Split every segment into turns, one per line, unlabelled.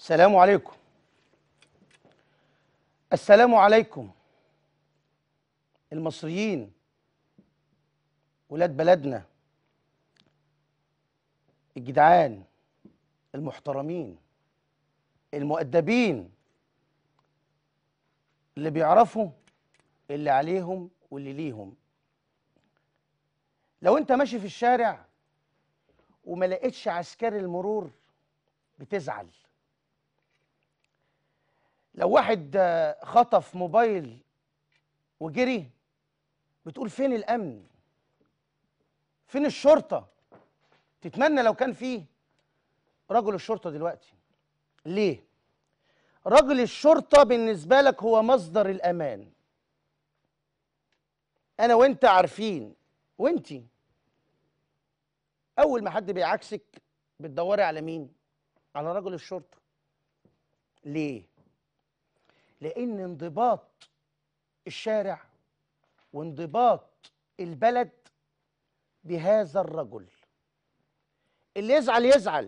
السلام عليكم السلام عليكم المصريين ولاد بلدنا الجدعان المحترمين المؤدبين اللي بيعرفوا اللي عليهم واللي ليهم لو انت ماشي في الشارع وما لقيتش عسكري المرور بتزعل لو واحد آه، خطف موبايل وجري بتقول فين الامن فين الشرطه تتمنى لو كان فيه رجل الشرطه دلوقتي ليه رجل الشرطه بالنسبه لك هو مصدر الامان انا وانت عارفين وانتي اول ما حد بيعكسك بتدوري على مين على رجل الشرطه ليه لان انضباط الشارع وانضباط البلد بهذا الرجل اللي يزعل يزعل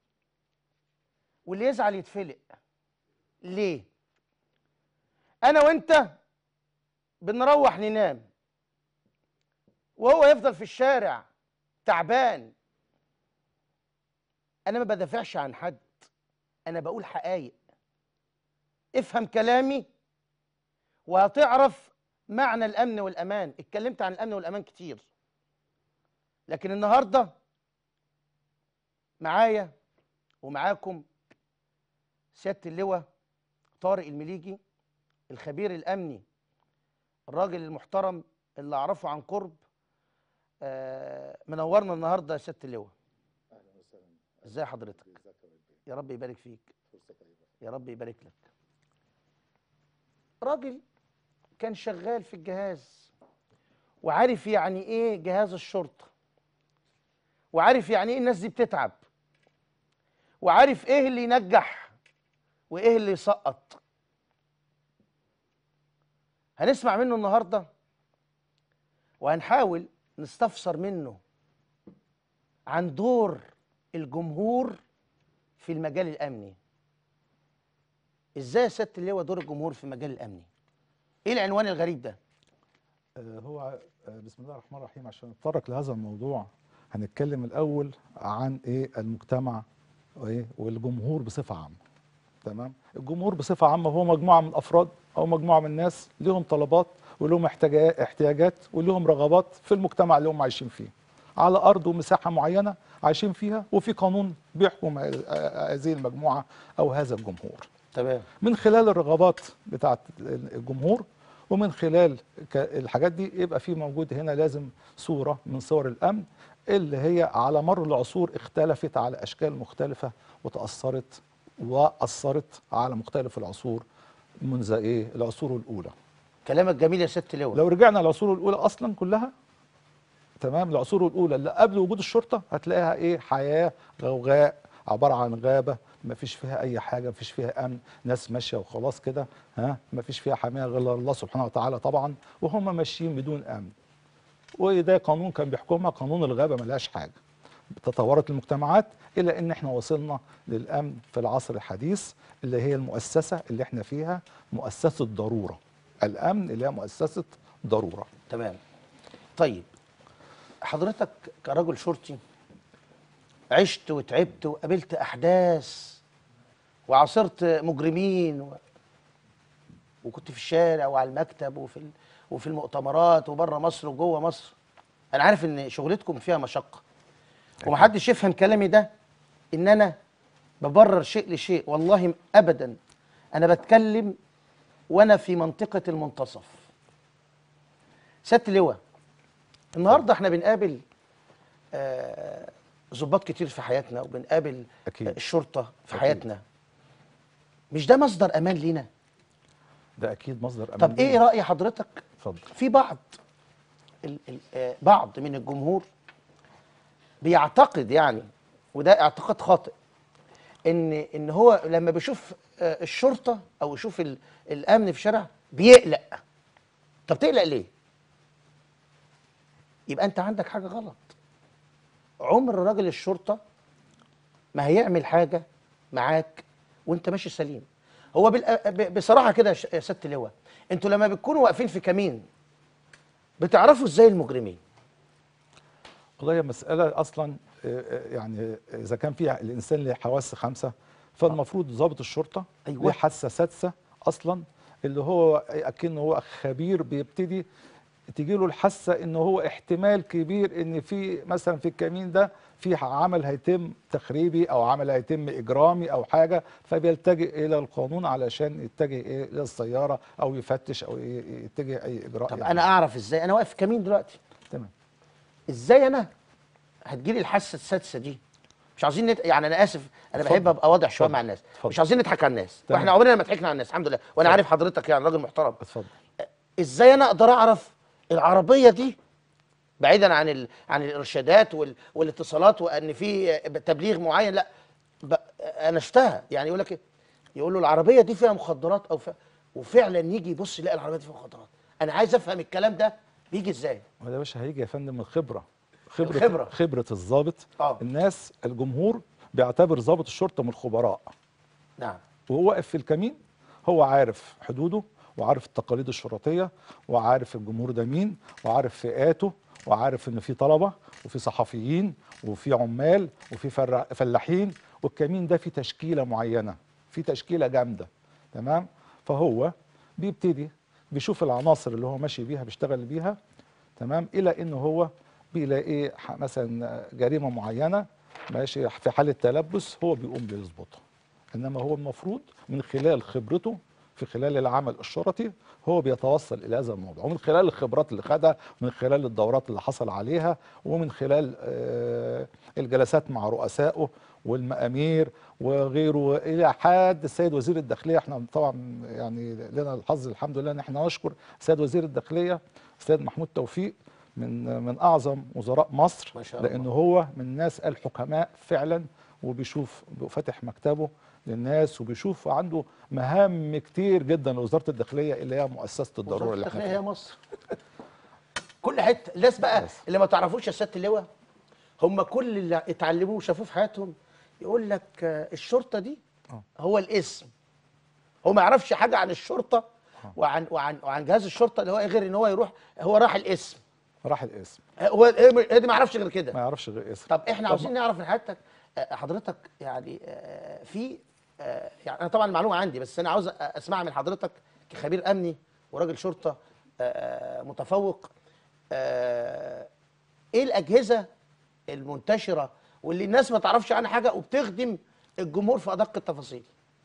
واللي يزعل يتفلق ليه انا وانت بنروح ننام وهو يفضل في الشارع تعبان انا ما بدافعش عن حد انا بقول حقايق افهم كلامي وهتعرف معنى الامن والامان اتكلمت عن الامن والامان كتير لكن النهارده معايا ومعاكم سياده اللواء طارق المليجي الخبير الامني الراجل المحترم اللي اعرفه عن قرب آه، منورنا النهارده يا سياده اللواء
اهلا وسهلا
ازي حضرتك
ازيك يا ربي
يا رب يبارك فيك
فرصه طيبه
يا رب يبارك لك راجل كان شغال في الجهاز وعارف يعني ايه جهاز الشرطه وعارف يعني ايه الناس دي بتتعب وعارف ايه اللي ينجح وايه اللي يسقط هنسمع منه النهارده وهنحاول نستفسر منه عن دور الجمهور في المجال الامني ازاي يا سياده اللواء دور الجمهور في المجال الامني ايه العنوان الغريب ده
آه، هو آه، بسم الله الرحمن الرحيم عشان نتطرق لهذا الموضوع هنتكلم الاول عن ايه المجتمع وايه والجمهور بصفه عامه تمام الجمهور بصفه عامه هو مجموعه من الافراد او مجموعه من الناس لهم طلبات ولهم احتياجا- احتياجات ولهم رغبات في المجتمع اللي هم عايشين فيه على ارض ومساحه معينه عايشين فيها وفي قانون بيحكم آه، آه، هذه المجموعه او هذا الجمهور
تمام
من خلال الرغبات بتاعت الجمهور ومن خلال ك- الحاجات دي يبقى في موجود هنا لازم صورة من صور الأمن اللي هي على مر العصور اختلفت على أشكال مختلفة وتأثرت وأثرت على مختلف العصور منذ إيه العصور الأولى
كلامك جميل يا سياده اللواء
لو رجعنا للعصور الأولى أصلا كلها تمام العصور الأولى اللي قبل وجود الشرطة هتلاقيها إيه حياة غوغاء عبارة عن غابة ما فيش فيها أي حاجة ما فيش فيها أمن ناس ماشية وخلاص كده ها ما فيش فيها حماية غير الله سبحانه وتعالى طبعا وهم ماشيين بدون أمن وده قانون كان بيحكمها قانون الغابة ملهاش حاجة تطورت المجتمعات إلى أن احنا وصلنا للأمن في العصر الحديث اللي هي المؤسسة اللي احنا فيها مؤسسة ضرورة الأمن اللي هي مؤسسة ضرورة
تمام طيب حضرتك كرجل شرطي عشت وتعبت وقابلت احداث وعاصرت مجرمين و... وكنت في الشارع وعلى المكتب وفي ال... وفي المؤتمرات وبره مصر وجوه مصر انا عارف ان شغلتكم فيها مشقه ومحدش يفهم كلامي ده ان انا ببرر شيء لشيء والله ابدا انا بتكلم وانا في منطقه المنتصف سياده اللواء النهارده احنا بنقابل آه، ضباط كتير في حياتنا وبنقابل
أكيد.
آه، الشرطه في
أكيد.
حياتنا مش ده مصدر امان لينا
ده أكيد مصدر أمان
طب ايه
لينا.
راي حضرتك
اتفضل
في بعض ال ال آه، بعض من الجمهور بيعتقد يعني وده اعتقاد خاطئ ان ان هو لما بيشوف آه، الشرطه او يشوف ال- الامن في الشارع بيقلق طب تقلق ليه يبقى انت عندك حاجه غلط عمر راجل الشرطه ما هيعمل حاجه معاك وانت ماشي سليم هو بال- ب- بصراحه كده يا ش- يا سياده اللواء انتوا لما بتكونوا واقفين في كمين بتعرفوا ازاي المجرمين
والله هي مسألة أصلا آه، آه، يعني إذا كان فيها الإنسان له حواس خمسة فالمفروض ضابط الشرطة
أيوة.
له حاسة سادسة أصلا اللي هو أكنه هو خبير بيبتدي تجي له الحاسة إن هو احتمال كبير إن في مثلا في الكمين ده في عمل هيتم تخريبي أو عمل هيتم إجرامي أو حاجة فبيلتجئ إلى القانون علشان يتجه إيه إلى السيارة أو يفتش أو ي- يتجه أي إجراء
طب
يعني.
انا اعرف ازاي انا واقف في كمين دلوقتي
تمام
ازاي انا هتجيلي الحاسه السادسه دي مش عاوزين نت... يعني انا اسف انا
اتفضل.
بحب ابقى واضح شويه
اتفضل.
مع الناس
اتفضل.
مش عاوزين نضحك على الناس
تمام.
واحنا عمرنا ما ضحكنا على الناس الحمد لله وانا
اتفضل.
عارف حضرتك يعني راجل محترم
اتفضل
ازاي انا اقدر اعرف العربيه دي بعيدا عن ال... عن الارشادات وال... والاتصالات وان في تبليغ معين لا ب... انا اشتهى يعني يقول لك إيه؟ يقول له العربيه دي فيها مخدرات او ف... وفعلا يجي يبص يلاقي العربيه دي فيها مخدرات انا عايز افهم الكلام ده بيجي ازاي
ما ده يا باشا هيجي يا فندم من الخبره خبره
الخبرة.
خبره الضابط
آه.
الناس الجمهور بيعتبر ضابط الشرطه من الخبراء
نعم
وهو واقف في الكمين هو عارف حدوده وعارف التقاليد الشرطيه وعارف الجمهور ده مين وعارف فئاته وعارف ان في طلبه وفي صحفيين وفي عمال وفي فرع- فلاحين والكمين ده فيه تشكيله معينه في تشكيله جامده تمام فهو بيبتدي بيشوف العناصر اللي هو ماشي بيها بيشتغل بيها تمام الى ان هو بيلاقي ح- مثلا جريمه معينه ماشي في حاله تلبس هو بيقوم بيظبطها انما هو المفروض من خلال خبرته في خلال العمل الشرطي هو بيتوصل الى هذا الموضوع ومن خلال الخبرات اللي خدها ومن خلال الدورات اللي حصل عليها ومن خلال آه، الجلسات مع رؤسائه والمأمير وغيره الى حد السيد وزير الداخليه احنا طبعا يعني لنا الحظ الحمد لله ان احنا نشكر السيد وزير الداخليه السيد محمود توفيق من من اعظم وزراء مصر
ما شاء الله.
لانه هو من الناس الحكماء فعلا وبيشوف فاتح مكتبه للناس وبيشوف عنده مهام كتير جدا لوزاره الداخليه اللي هي مؤسسه الضروره
وزارة
اللي احنا
الداخلية هي
فيها
مصر كل حته الناس بقى
بس.
اللي ما تعرفوش يا سياده اللواء هم كل اللي اتعلموه وشافوه في حياتهم يقول لك آه، الشرطه دي
آه.
هو الاسم هو ما يعرفش حاجه عن الشرطه وعن وعن وعن جهاز الشرطه اللي هو إيه غير ان هو يروح هو راح الاسم
راح الاسم
هو هي دي ما يعرفش غير كده
ما يعرفش غير اسم
طب احنا
طب
عاوزين نعرف من حضرتك آه، حضرتك يعني آه، في آه، يعني انا طبعا المعلومه عندي بس انا عاوز اسمعها من حضرتك كخبير امني وراجل شرطه آه، متفوق آه، ايه الاجهزه المنتشره واللي الناس ما تعرفش عنها حاجه وبتخدم الجمهور في ادق التفاصيل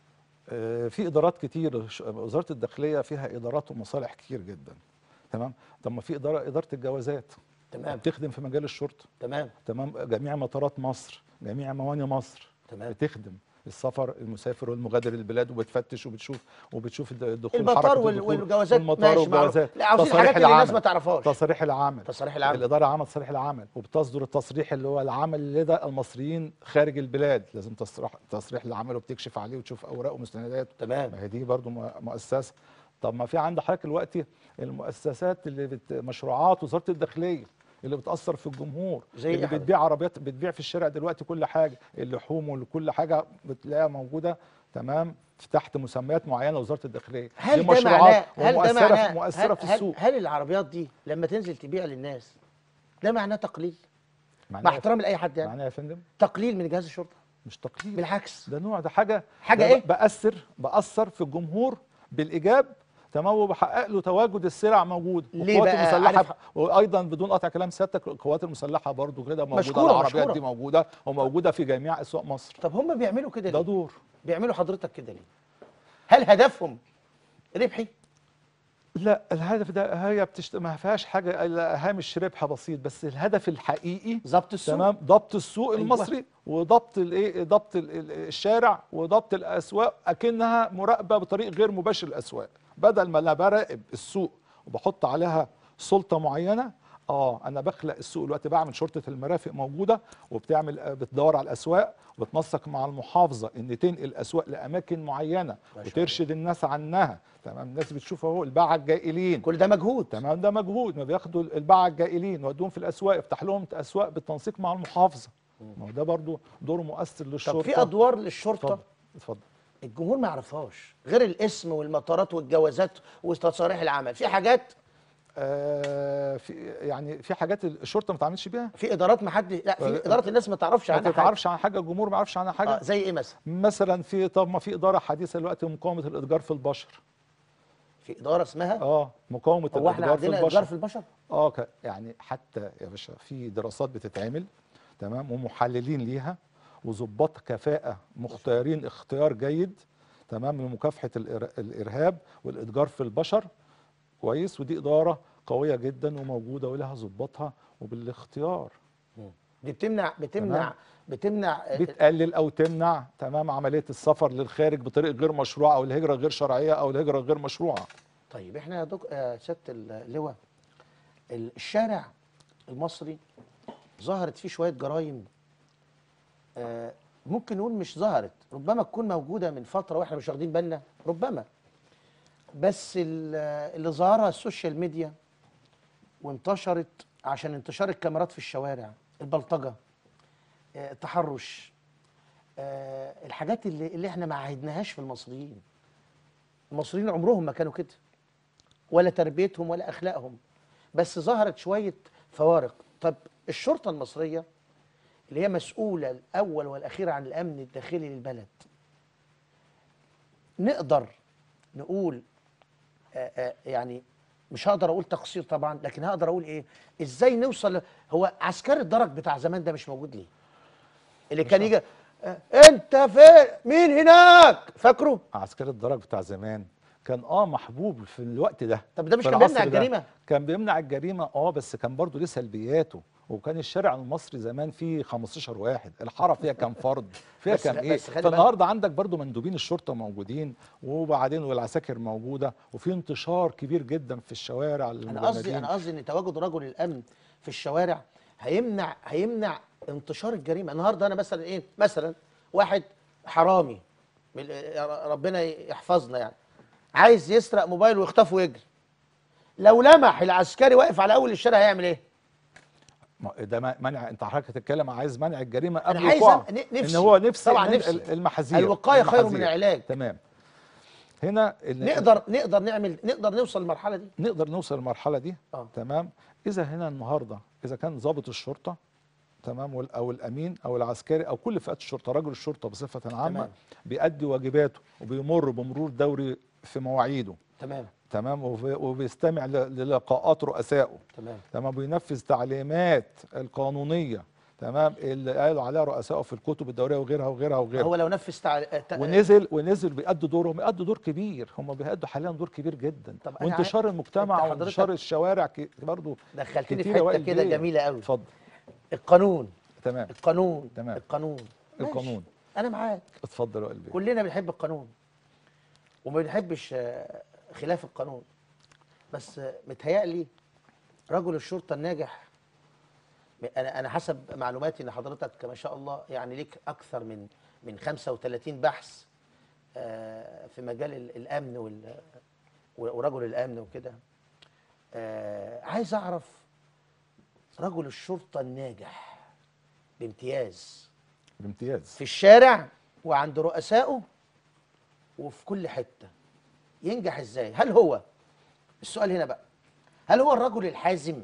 آه، في ادارات كتير ش- وزاره الداخليه فيها ادارات ومصالح كتير جدا تمام طب ما في اداره اداره الجوازات
تمام
بتخدم في مجال الشرطه
تمام
تمام جميع مطارات مصر جميع موانئ مصر
تمام.
بتخدم السفر المسافر والمغادر البلاد وبتفتش وبتشوف وبتشوف الد- الدخول
المطار
حركة
وال-
الدخول
والجوازات
والمطار
ماشي، معروف.
والجوازات
لا، عاوزين
تصاريح
الحاجات اللي الناس
العمل.
ما تعرفهاش.
تصاريح العمل
تصاريح العمل.
الاداره عمل تصريح العمل وبتصدر التصريح اللي هو العمل لدى المصريين خارج البلاد لازم تصريح تصريح العمل وبتكشف عليه وتشوف اوراقه ومستنداته
تمام.
ما هي دي برضو م- مؤسسه طب ما في عند حضرتك دلوقتي المؤسسات اللي بت... مشروعات وزاره الداخليه اللي بتاثر في الجمهور
زي إيه
اللي
حضرتك؟
بتبيع عربيات بتبيع في الشارع دلوقتي كل حاجه اللحوم وكل حاجه بتلاقيها موجوده تمام تحت مسميات معينه لوزاره الداخليه
هل
دي
ده
مشروعات
معناه هل ده
ومؤثره
معناه
في مؤثره
هل
في
هل,
السوق
هل العربيات دي لما تنزل تبيع للناس ده معناه تقليل مع
معناها
احترامي لاي حد يعني
معناها يا فندم
تقليل من جهاز الشرطه
مش تقليل
بالعكس
ده نوع ده حاجه
حاجة
ده
إيه؟
بأثر بأثر في الجمهور بالإيجاب تمام وبحقق له تواجد السلع موجود
ليه
والقوات
بقى؟
المسلحه
عارف-
وايضا بدون قطع كلام سيادتك القوات المسلحه برضو كده موجوده
مشكورة،
العربيات
مشكورة.
دي موجوده وموجوده في جميع اسواق مصر
طب هم بيعملوا كده
ده
ليه؟
دور
بيعملوا حضرتك كده ليه؟ هل هدفهم ربحي؟
لا الهدف ده هي بتشت... ما فيهاش حاجه الا هامش ربح بسيط بس الهدف الحقيقي
ضبط السوق
تمام ضبط السوق
أيوة.
المصري وضبط الايه ضبط ال- ال- الشارع وضبط الاسواق اكنها مراقبه بطريق غير مباشر الاسواق بدل ما انا براقب السوق وبحط عليها سلطه معينه اه انا بخلق السوق دلوقتي بعمل شرطه المرافق موجوده وبتعمل آه، بتدور على الاسواق وبتنسق مع المحافظه ان تنقل الاسواق لاماكن معينه
ما شاء
وترشد الناس عنها تمام الناس بتشوف اهو الباعه الجائلين
كل ده مجهود
تمام ده مجهود ما بياخدوا الباعة الجائلين ويودوهم في الاسواق يفتح لهم اسواق بالتنسيق مع المحافظه ما هو ده برضو دور مؤثر للشرطه
طب في ادوار للشرطه
اتفضل اتفضل
الجمهور ما يعرفهاش غير الاسم والمطارات والجوازات وتصاريح العمل في حاجات
آه في يعني في حاجات الشرطه ما تعملش بيها
في ادارات ما حد لا في ادارات الناس ما تعرفش
ما
عنها حاجه
تعرفش عن حاجه الجمهور ما يعرفش عنها حاجه
آه زي ايه مثلا
مثلا في طب ما في اداره حديثه دلوقتي مقاومه الاتجار في البشر
في اداره اسمها
اه مقاومه
هو احنا
الاتجار في
عندنا
البشر
اتجار في البشر
اه ك- يعني حتى يا باشا في دراسات بتتعمل تمام ومحللين ليها وظباط كفاءة مختارين اختيار جيد تمام لمكافحة الإر- الإرهاب والإتجار في البشر كويس ودي إدارة قوية جدا وموجودة ولها ظباطها وبالاختيار
دي بتمنع بتمنع
تمام.
بتمنع
بتقلل أو تمنع تمام عملية السفر للخارج بطريق غير مشروع أو الهجرة غير شرعية أو الهجرة غير مشروعة
طيب احنا يا دك... يا سياده اللواء الشارع المصري ظهرت فيه شويه جرائم آه ممكن نقول مش ظهرت ربما تكون موجوده من فتره واحنا مش واخدين بالنا ربما بس ال- اللي ظهرها السوشيال ميديا وانتشرت عشان انتشار الكاميرات في الشوارع البلطجه آه التحرش آه الحاجات اللي, اللي احنا ما عهدناهاش في المصريين المصريين عمرهم ما كانوا كده ولا تربيتهم ولا اخلاقهم بس ظهرت شويه فوارق طب الشرطه المصريه اللي هي مسؤوله الاول والاخير عن الامن الداخلي للبلد نقدر نقول آآ آآ يعني مش هقدر اقول تقصير طبعا لكن هقدر اقول ايه ازاي نوصل ل- هو عسكري الدرج بتاع زمان ده مش موجود ليه اللي كان يجي آه، انت فين مين هناك فاكره
عسكري الدرج بتاع زمان كان اه محبوب في الوقت ده
طب ده مش
في
كان بيمنع
العصر ده.
الجريمة؟
كان بيمنع الجريمه اه بس كان برضه ليه سلبياته وكان الشارع المصري زمان فيه 15 واحد الحاره فيها كام فرد فيها
بس-
كام ايه
بس خلي بالك.
فالنهارده عندك برضه مندوبين الشرطه موجودين وبعدين والعساكر موجوده وفي انتشار كبير جدا في الشوارع
انا قصدي
المجندين.
انا قصدي ان تواجد رجل الامن في الشوارع هيمنع هيمنع انتشار الجريمه النهارده انا مثلا ايه مثلا واحد حرامي من- يا ربنا يحفظنا يعني عايز يسرق موبايل ويخطفه ويجري لو لمح العسكري واقف على اول الشارع هيعمل ايه
ما- ده ما- منع انت حضرتك تتكلم عايز منع الجريمه
أنا
قبل
عايز
وقوعها
أم- ن- نفسي.
ان هو نفسي
طبعاً
إن
نفسي.
ال- المحاذير
الوقاية خير من
المحاذير.
العلاج.
تمام هنا ال-
نقدر نقدر نعمل نقدر نوصل للمرحله دي
نقدر نوصل للمرحله دي
آه.
تمام اذا هنا النهارده اذا كان ضابط الشرطه تمام وال- او الامين او العسكري او كل فئات الشرطه رجل الشرطه بصفه عامه
تمام.
بيأدي واجباته وبيمر بمرور دوري في مواعيده
تمام
تمام وب- وبيستمع ل- للقاءات رؤسائه
تمام
تمام بينفذ تعليمات القانونيه تمام اللي قالوا عليها رؤسائه في الكتب الدوريه وغيرها وغيرها وغيرها
هو لو نفذ تعال... تع-
ونزل ونزل بيأدوا دورهم بيأدوا دور كبير هم بيأدوا حاليا دور كبير جدا
طب أنا
وانتشار
عايز-
المجتمع
أنت
وانتشار
حضرتك
الشوارع ك- برضو
دخلتني في
كتيرة
حته
وائل
كده
بيه.
جميله قوي
اتفضل
القانون
تمام
القانون
تمام.
القانون ماشي.
القانون.
انا معاك
اتفضل يا قلبي
كلنا بنحب القانون وما بنحبش آه، خلاف القانون بس آه، متهيألي رجل الشرطة الناجح انا انا حسب معلوماتي ان حضرتك ما شاء الله يعني ليك اكثر من من 35 بحث آه، في مجال ال- الامن وال- ورجل الامن وكده آه، عايز اعرف رجل الشرطة الناجح بامتياز
بامتياز
في الشارع وعند رؤسائه وفي كل حتة ينجح ازاي هل هو السؤال هنا بقى هل هو الرجل الحازم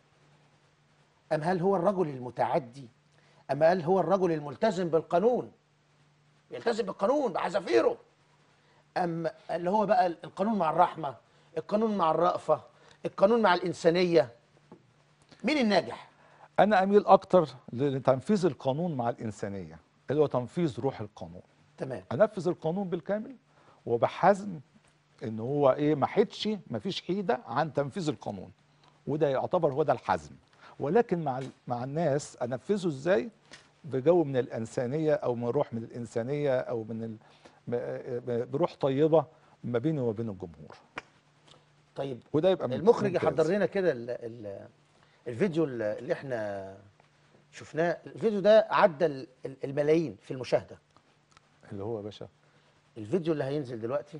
أم هل هو الرجل المتعدي أم هل هو الرجل الملتزم بالقانون يلتزم بالقانون بحذافيره أم اللي هو بقى القانون مع الرحمة القانون مع الرأفة القانون مع الإنسانية مين الناجح
انا اميل اكتر لتنفيذ القانون مع الانسانيه اللي هو تنفيذ روح القانون
تمام
انفذ القانون بالكامل وبحزم ان هو ايه ما حدش ما فيش حيده عن تنفيذ القانون وده يعتبر هو ده الحزم ولكن مع ال- مع الناس انفذه ازاي بجو من الانسانيه او من روح من الانسانيه او من ال... ب- ب- بروح طيبه ما بيني وما بين الجمهور
طيب
وده يبقى
المخرج
ممتاز.
يحضر لنا كده ال- ال- الفيديو ال- اللي احنا شفناه الفيديو ده عدى ال- ال- الملايين في المشاهده
اللي هو يا باشا
الفيديو اللي هينزل دلوقتي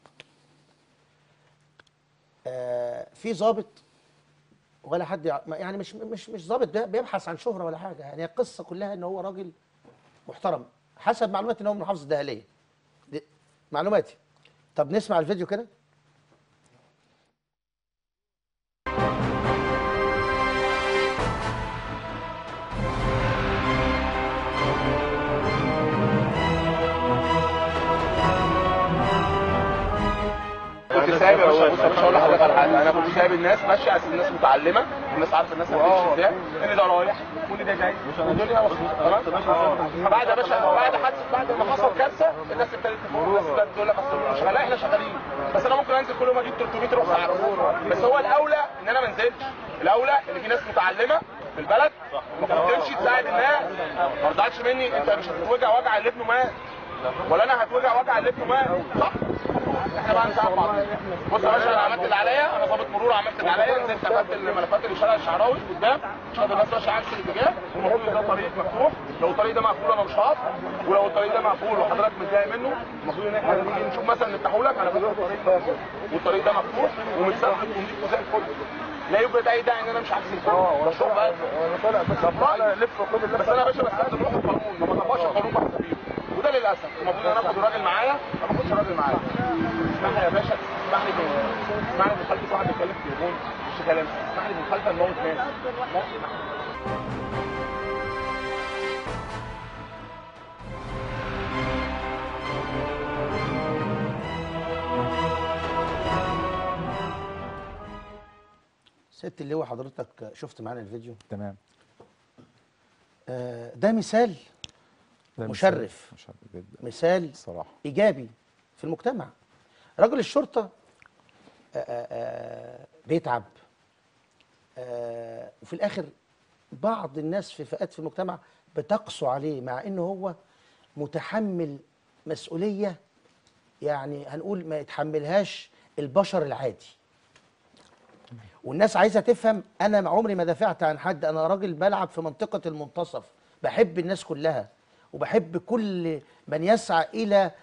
آه في ضابط ولا حد يع- ما- يعني مش مش مش ضابط بي- بيبحث عن شهره ولا حاجه يعني القصه كلها ان هو راجل محترم حسب معلوماتي ان هو من محافظه الدهليه د- معلوماتي طب نسمع الفيديو كده
كنت سايب بص يا باشا اقول لحضرتك على حاجه انا كنت سايب الناس ماشيه على أساس الناس متعلمه الناس عارفه الناس هتمشي ازاي ان ده رايح وان ده جاي ودول هنا واخدين تمام فبعد يا باشا بعد حادثه بعد ما حصل كارثه الناس ابتدت تفوق الناس ابتدت تقول لك اصل مش شغالين احنا شغالين بس انا ممكن انزل كل يوم اجيب 300 رخصه عربيه بس هو الاولى ان انا ما انزلش الاولى ان في ناس متعلمه في البلد المفروض تمشي تساعد الناس ما تزعلش مني انت مش هتتوجع وجع اللي ابنه مات ولا انا هتوجع وجع اللي ابنه مات صح احنا بقى نساعد بعض بص يا باشا انا عملت اللي عليا انا ضابط مرور عملت اللي عليا نزلت اخدت الملفات اللي شارع الشعراوي قدام عشان الناس ماشيه عكس الاتجاه المفروض ان ده طريق مفتوح لو الطريق ده مقفول انا مش هقف ولو الطريق ده مقفول وحضرتك متضايق منه المفروض ان احنا نيجي نشوف مثلا نفتحه لك على فكره الطريق ده والطريق ده مفتوح ومتسلك ونضيف زي الفل لا يبقى ده ده ان انا مش عكس الفل ده شوف بقى انا طالع بس رايي لف خد بس انا يا باشا بستخدم روح القانون ما بطبقش القانون بحث بيه وده للاسف المفروض انا اخد الراجل معايا ما باخدش الراجل معايا اسمح لي يا باشا اسمح لي اسمح لي مخالفه واحد بيتكلم في التليفون مش كلام اسمح لي مخالفه نموت ناس
ست اللواء حضرتك شفت معانا الفيديو
تمام
آه، ده مثال
ده
مشرف.
مثال مشرف جدا
مثال
الصراحه
ايجابي في المجتمع رجل الشرطه آه، آه، آه، بيتعب آه، وفي الاخر بعض الناس في فئات في المجتمع بتقسو عليه مع انه هو متحمل مسؤوليه يعني هنقول ما يتحملهاش البشر العادي والناس عايزه تفهم انا عمري ما دافعت عن حد انا راجل بلعب في منطقه المنتصف بحب الناس كلها وبحب كل من يسعى الى آه،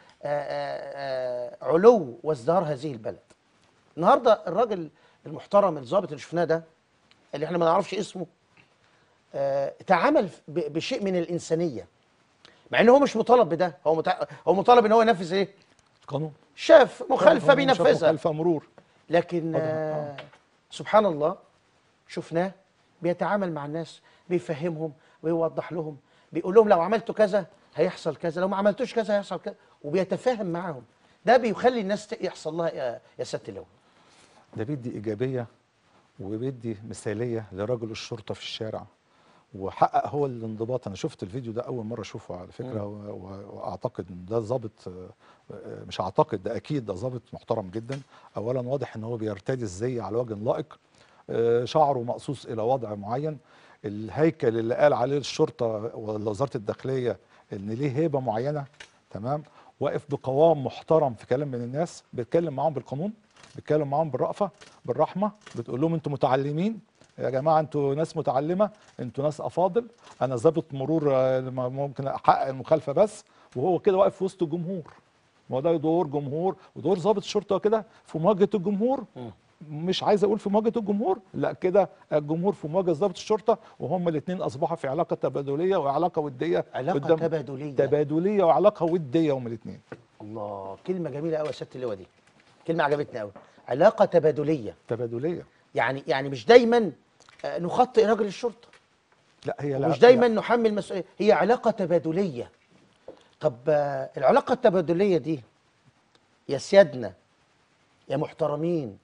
آه، آه، علو وازدهار هذه البلد النهارده الراجل المحترم الضابط اللي شفناه ده اللي احنا ما نعرفش اسمه آه، تعامل ب- بشيء من الانسانيه مع ان هو مش مطالب بده هو متع... هو مطالب ان هو ينفذ ايه
قانون
شاف مخالفه
قانون
بينفذها
شاف مخالفه مرور
لكن آه سبحان الله شفناه بيتعامل مع الناس بيفهمهم ويوضح لهم بيقول لهم لو عملتوا كذا هيحصل كذا لو ما عملتوش كذا هيحصل كذا وبيتفاهم معاهم ده بيخلي الناس ت- يحصل لها يا, يا سياده اللواء
ده بيدي ايجابيه وبيدي مثاليه لرجل الشرطه في الشارع وحقق هو الانضباط انا شفت الفيديو ده اول مره اشوفه على فكره و- و- واعتقد ان ده ضابط آه، آه، مش اعتقد ده اكيد ده ضابط محترم جدا اولا واضح ان هو بيرتدي الزي على وجه لائق آه، شعره مقصوص الى وضع معين الهيكل اللي قال عليه الشرطه ولا وزاره الداخليه ان ليه هيبه معينه تمام واقف بقوام محترم في كلام من الناس بيتكلم معاهم بالقانون بيتكلم معاهم بالرأفة بالرحمة بتقول لهم انتوا متعلمين يا جماعة انتوا ناس متعلمة انتوا ناس أفاضل أنا ضابط مرور آه، لما ممكن أحقق المخالفة بس وهو كده واقف في وسط الجمهور ما هو ده دور جمهور ودور ضابط الشرطة كده في مواجهة الجمهور مش عايز اقول في مواجهه الجمهور لا كده الجمهور في مواجهه ضابط الشرطه وهم الاثنين اصبحوا في علاقه تبادليه وعلاقه وديه
علاقة
قدام-
تبادلية.
تبادليه وعلاقه وديه هم الاثنين
الله كلمه جميله قوي يا سياده اللواء دي كلمه عجبتني قوي علاقه تبادليه
تبادليه
يعني يعني مش دايما آه، نخطئ رجل الشرطه
لا هي
مش
لا-
دايما نحمل مسؤوليه هي علاقه تبادليه طب آه، العلاقه التبادليه دي يا سيادنا يا محترمين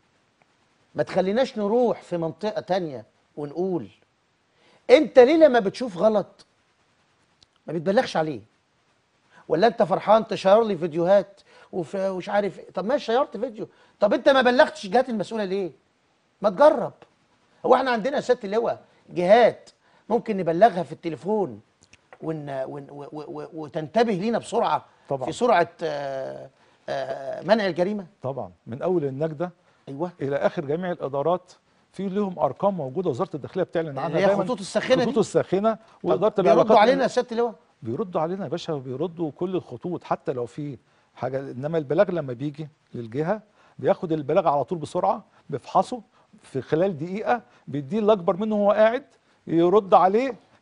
ما تخليناش نروح في منطقه تانية ونقول انت ليه لما بتشوف غلط ما بتبلغش عليه ولا انت فرحان تشير لي فيديوهات وف- ومش عارف إيه؟ طب ما شيرت فيديو طب انت ما بلغتش الجهات المسؤوله ليه ما تجرب هو احنا عندنا يا سياده اللواء جهات ممكن نبلغها في التليفون ون ون و و و وتنتبه لينا بسرعه
طبعا.
في سرعه آه، آه، منع الجريمه
طبعا من اول النجده
ايوه
الى اخر جميع الادارات في لهم ارقام موجوده وزاره الداخليه بتعلن عنها
اللي هي
دايما
خطوط الساخنة دي.
خطوط الساخنه واداره
بيردوا
العلاقات
علينا يا سياده اللواء
بيردوا علينا يا باشا بيردوا كل الخطوط حتى لو في حاجه انما البلاغ لما بيجي للجهه بياخد البلاغ على طول بسرعه بيفحصه في خلال دقيقه بيديه الاكبر منه وهو قاعد يرد عليه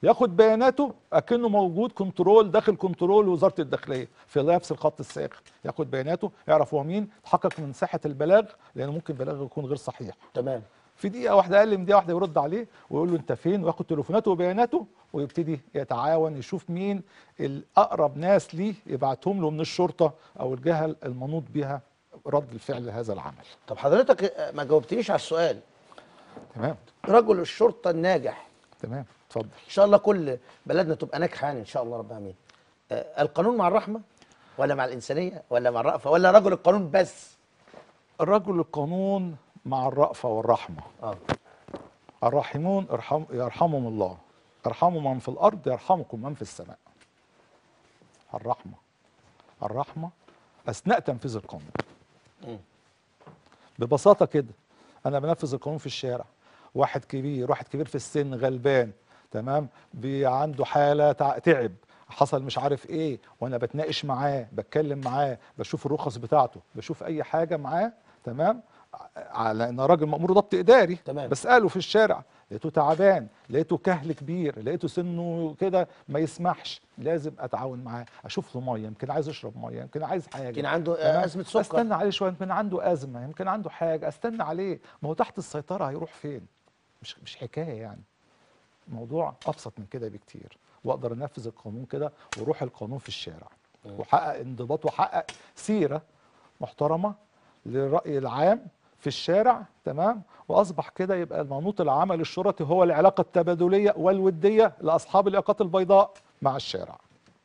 ياخد بياناته اكنه موجود كنترول داخل كنترول وزاره الداخليه في نفس الخط الساخن ياخد بياناته يعرف هو مين تحقق من صحه البلاغ لان ممكن بلاغ يكون غير صحيح
تمام
في دقيقه واحده اقل من دقيقه واحده يرد عليه ويقول له انت فين وياخد تليفوناته وبياناته ويبتدي يتعاون يشوف مين الاقرب ناس ليه يبعتهم له من الشرطه او الجهه المنوط بها رد الفعل لهذا العمل
طب حضرتك آه، ما جاوبتنيش على السؤال
تمام
رجل الشرطه الناجح
تمام اتفضل
ان شاء الله كل بلدنا تبقى ناجحه يعني ان شاء الله رب العالمين آه، القانون مع الرحمه ولا مع الانسانيه ولا مع الرأفه ولا رجل القانون بس
الرجل القانون مع الرأفة والرحمة
اه
الراحمون ارحم يرحمهم الله ارحموا من في الأرض يرحمكم من في السماء الرحمة الرحمة أثناء تنفيذ القانون
مم.
ببساطة كده أنا بنفذ القانون في الشارع واحد كبير واحد كبير في السن غلبان تمام بي- عنده حالة تع- تعب حصل مش عارف ايه وانا بتناقش معاه بتكلم معاه بشوف الرخص بتاعته بشوف اي حاجة معاه تمام ع- على ان راجل مأمور ضبط اداري
تمام.
بسأله في الشارع لقيته تعبان لقيته كهل كبير لقيته سنه كده ما يسمحش لازم اتعاون معاه اشوف له ميه يمكن عايز يشرب ميه يمكن عايز حاجه
يمكن عنده آه،
تمام؟
ازمه سكر
استنى عليه شويه يمكن عنده ازمه يمكن عنده حاجه استنى عليه ما هو تحت السيطره هيروح فين مش مش حكايه يعني موضوع ابسط من كده بكتير واقدر انفذ القانون كده وروح القانون في الشارع وحقق انضباط وحقق سيره محترمه للراي العام في الشارع تمام واصبح كده يبقى المنوط العمل الشرطي هو العلاقه التبادليه والوديه لاصحاب الياقات البيضاء مع الشارع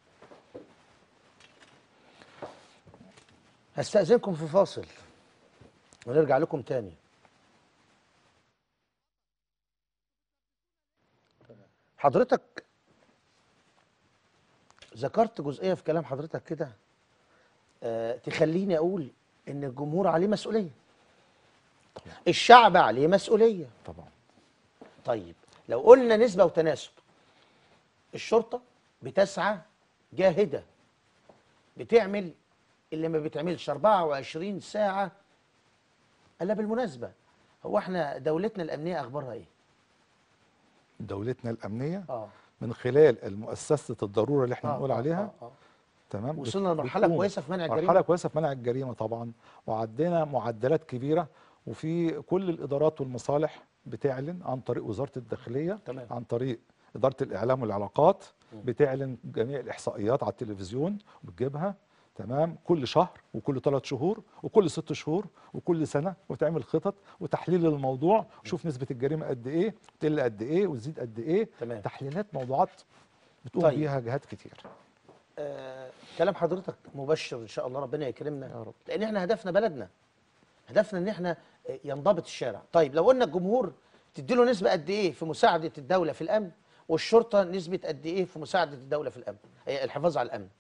هستأذنكم في فاصل ونرجع لكم تاني حضرتك ذكرت جزئية في كلام حضرتك كده آه تخليني أقول إن الجمهور عليه مسؤولية الشعب عليه مسؤولية
طبعا
طيب لو قلنا نسبة وتناسب الشرطة بتسعى جاهدة بتعمل اللي ما بتعملش 24 ساعة ألا بالمناسبة هو احنا دولتنا الأمنية أخبارها إيه؟
دولتنا الامنيه
آه
من خلال المؤسسة الضرورة اللي احنا
آه،
بنقول
آه،
عليها
آه، آه.
تمام بت-
وصلنا لمرحلة
بتقوم.
كويسة في منع الجريمة
مرحلة كويسة في منع الجريمة طبعا وعدينا معدلات كبيرة وفي كل الإدارات والمصالح بتعلن عن طريق وزارة الداخلية
تمام.
عن طريق إدارة الإعلام والعلاقات بتعلن جميع الإحصائيات على التلفزيون وبتجيبها تمام كل شهر وكل ثلاث شهور وكل ست شهور وكل سنة وتعمل خطط وتحليل للموضوع وشوف نسبة الجريمة قد إيه تقل قد إيه وتزيد قد إيه
تمام.
تحليلات موضوعات بتقوم
طيب.
بيها جهات كتير
آه كلام حضرتك مبشر إن شاء الله ربنا يكرمنا
يا رب.
لأن احنا هدفنا بلدنا هدفنا إن احنا آه، ينضبط الشارع طيب لو قلنا الجمهور تديله نسبة قد إيه في مساعدة الدولة في الأمن والشرطة نسبة قد إيه في مساعدة الدولة في الأمن آه، الحفاظ على الأمن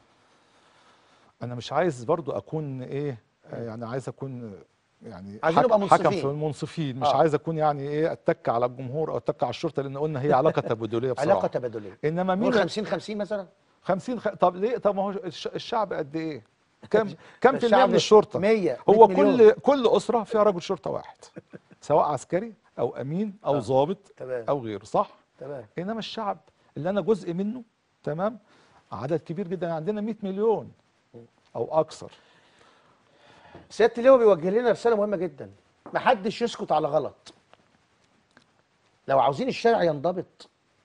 انا مش عايز برضو اكون ايه آه، يعني عايز اكون يعني
عايزين
حك-
نبقى
حكم
منصفين.
في المنصفين مش
آه.
عايز اكون يعني ايه اتك على الجمهور او اتك على الشرطه لان قلنا هي علاقه تبادليه بصراحه
علاقة تبادلية
انما مين
نقول 50 50 مثلا
50 خ... طب ليه طب ما هو الش... الشعب قد ايه كم كم في المية
الشعب
من الشرطه
100
هو
100
كل
مليون.
كل اسره فيها رجل شرطه واحد سواء عسكري او امين او
آه.
ضابط
تمام.
او غيره صح
تمام
انما الشعب اللي انا جزء منه تمام عدد كبير جدا عندنا 100 مليون او اكثر
سياده اللواء بيوجه لنا رساله مهمه جدا محدش يسكت على غلط لو عاوزين الشارع ينضبط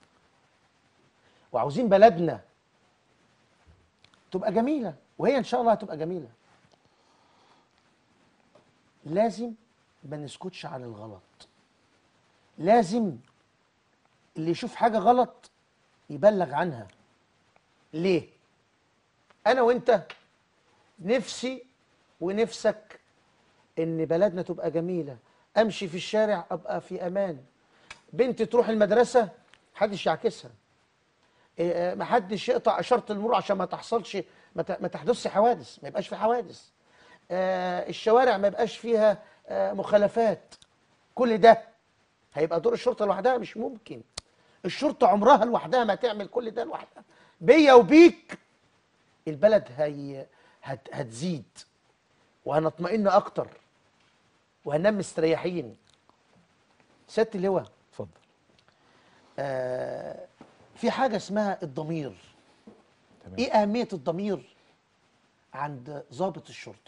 وعاوزين بلدنا تبقى جميله وهي ان شاء الله هتبقى جميله لازم ما نسكتش عن الغلط لازم اللي يشوف حاجه غلط يبلغ عنها ليه انا وانت نفسي ونفسك ان بلدنا تبقى جميله امشي في الشارع ابقى في امان بنتي تروح المدرسه محدش يعكسها إيه، آه، محدش يقطع اشاره المرور عشان ما تحصلش ما ت- ما تحدثش حوادث ما يبقاش في حوادث آه، الشوارع ما يبقاش فيها آه، مخالفات كل ده هيبقى دور الشرطه لوحدها مش ممكن الشرطه عمرها لوحدها ما تعمل كل ده لوحدها بيا وبيك البلد هي هت هتزيد وهنطمئن اكتر وهننام مستريحين سياده اللواء
اتفضل
آه في حاجه اسمها الضمير
تمام.
ايه اهميه الضمير عند ضابط الشرطه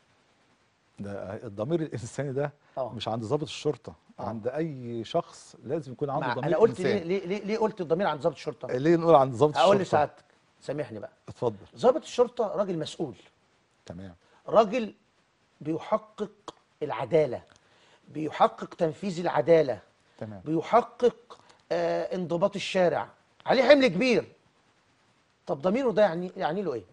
ده الضمير الانساني ده
آه.
مش عند ضابط الشرطه
آه.
عند اي شخص لازم يكون عنده
مع
ضمير
انا قلت ليه,
انساني
ليه ليه ليه قلت الضمير عند ضابط الشرطه
ليه نقول عند ضابط الشرطه
هقول لسعادتك سامحني بقى
اتفضل
ضابط الشرطه راجل مسؤول
تمام
راجل بيحقق العداله بيحقق تنفيذ العداله
تمام
بيحقق آه انضباط الشارع عليه حمل كبير طب ضميره ده يعني يعني له ايه